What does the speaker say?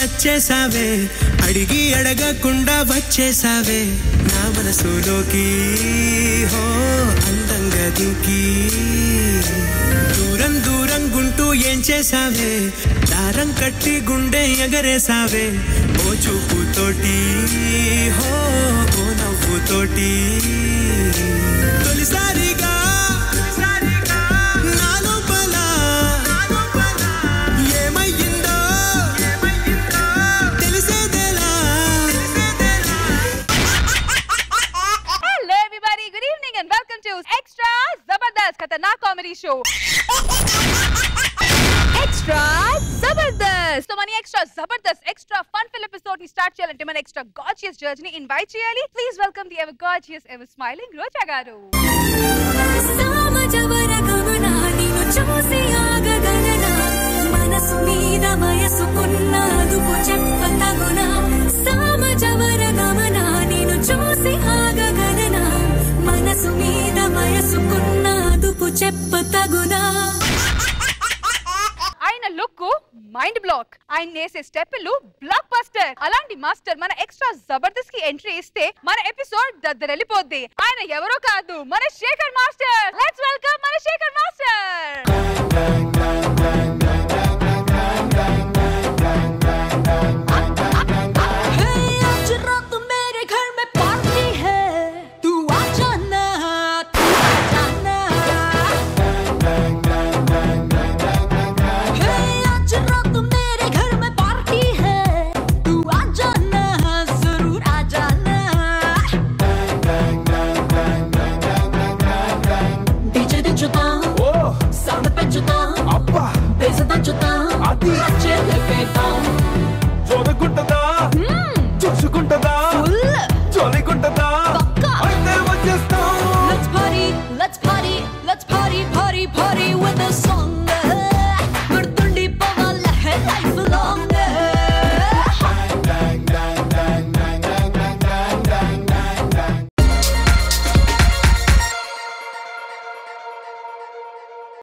నచ్చేసావే అడిగి అడగకుండా వచ్చేసావే నా మనసులోకి హో అందంగా దింకి దూరం దూరం గుంటూ ఏం చేసావే దారం కట్టి గుండె ఎగరేసావే ఓ చూపుతోటి హో ఓ నవ్వుతోటి తొలిసారిగా నా లోపల ఏమయ్యిందో తెలిసేదేలా Hello everybody, good evening and welcome to Extra Zabardast Khatarnak Comedy Show. Extra Jabardasth so మన extra Jabardasth extra fun fill episode ని స్టార్ట్ చేయాలంటే మన ఎక్స్ట్రా గాజియస్ జడ్జ్ ని ఇన్వైట్ చేయాలి please welcome the ever gorgeous ever smiling Roja garu సామజవర గమన నిన్ను చూసి ఆగగలనా మనసు మీద వయసుకున్న అదుపు చెప్పతగునా సామజవర గమన నిన్ను చూసి ఆగగలనా మనసు మీద వయసుకున్న అదుపు చెప్పతగునా ఆయన లుక్ మైండ్ బ్లాక్ ఆయన వేసే స్టెప్లు బ్లాక్ బస్టర్ అలాంటి మాస్టర్ మన ఎక్స్ట్రా జబర్దస్త్ కి ఎంట్రీ ఇస్తే మన ఎపిసోడ్ దద్దరెళ్ళిపోద్ది ఆయన ఎవరో కాదు మన శేఖర్ మాస్టర్ లెట్స్ వెల్కమ్ మన శేఖర్ మాస్టర్